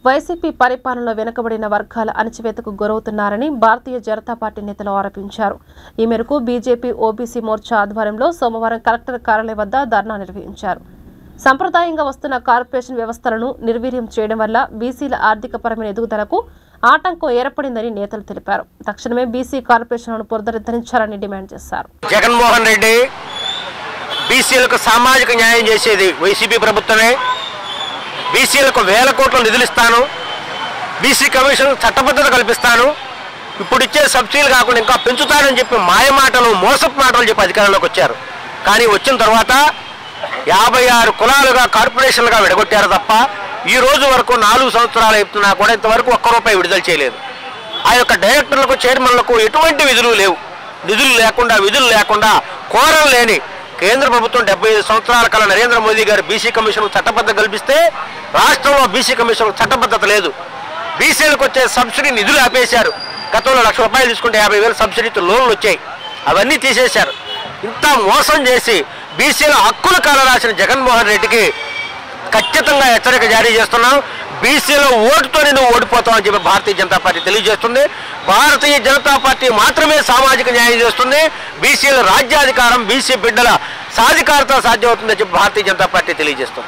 YCP పరిపాలనలో వెనుకబడిన వర్గాల అణచివేతకు గురవుతున్నారని భారతీయ జనతా పార్టీ నేతలు ఆరోపించారు ఈ మేరకు బీజేపీ ఓబీసీ మోర్చా ఆధ్వర్యంలో సోమవారం కలెక్టర్ కార్యాలయం వద్ద ధర్నా నిర్వహించారు సంప్రదాయంగా వస్తున్న కార్పొరేషన్ వ్యవస్థలను నిర్వీర్యం చేయడం వల్ల బీసీల ఆర్థికపరమైన ఎదుగుదలకు ఆటంకం ఏర్పడిందని నేతలు తెలిపారు తక్షణమే బీసీ కార్పొరేషన్లను పునరుద్ధరించాలని డిమాండ్ చేశారు జగన్మోహన్ రెడ్డి బీసీలకు సామాజిక న్యాయం చేసేది వైసీపీ ప్రభుత్వమే బీసీలకు వేల కోట్ల నిధులు ఇస్తాను బీసీ కమిషన్ చట్టబద్ధత కల్పిస్తాను ఇప్పుడు ఇచ్చే సబ్సిడీలు కాకుండా ఇంకా పెంచుతానని చెప్పి మాయ మాటలు మోసపు మాటలు చెప్పి అధికారంలోకి వచ్చారు కానీ వచ్చిన తర్వాత యాభై ఆరు కులాలుగా కార్పొరేషన్లుగా విడగొట్టారు తప్ప ఈ రోజు వరకు నాలుగు సంవత్సరాలు చెప్తున్నా కూడా ఇంతవరకు ఒక్క రూపాయి విడుదల చేయలేదు ఆ యొక్క డైరెక్టర్లకు చైర్మన్లకు ఎటువంటి విధులు లేవు నిధులు లేకుండా విధులు లేకుండా కోరం లేని కేంద్ర ప్రభుత్వం డెబ్బై ఐదు సంవత్సరాల కాల నరేంద్ర మోదీ గారు బీసీ కమిషన్ చట్టబద్ధత కల్పిస్తే రాష్ట్రంలో బీసీ కమిషన్ చట్టబద్ధత లేదు బీసీలకు వచ్చే సబ్సిడీ నిధులు ఆపేశారు గతంలో లక్ష రూపాయలు తీసుకుంటే యాభై వేలు సబ్సిడీతో లోన్లు వచ్చాయి అవన్నీ తీసేశారు ఇంత మోసం చేసి బీసీల హక్కులు కాలరాసిన జగన్మోహన్ రెడ్డికి ఖచ్చితంగా హెచ్చరిక జారీ చేస్తున్నాం బీసీలో ఓటుతోనే నువ్వు ఓడిపోతావు అని చెప్పి భారతీయ జనతా పార్టీ తెలియజేస్తుంది భారతీయ జనతా పార్టీ మాత్రమే సామాజిక న్యాయం చేస్తుంది బీసీల రాజ్యాధికారం బీసీ బిడ్డల సాధికారత సాధ్యమవుతుందని చెప్పి భారతీయ జనతా పార్టీ తెలియజేస్తుంది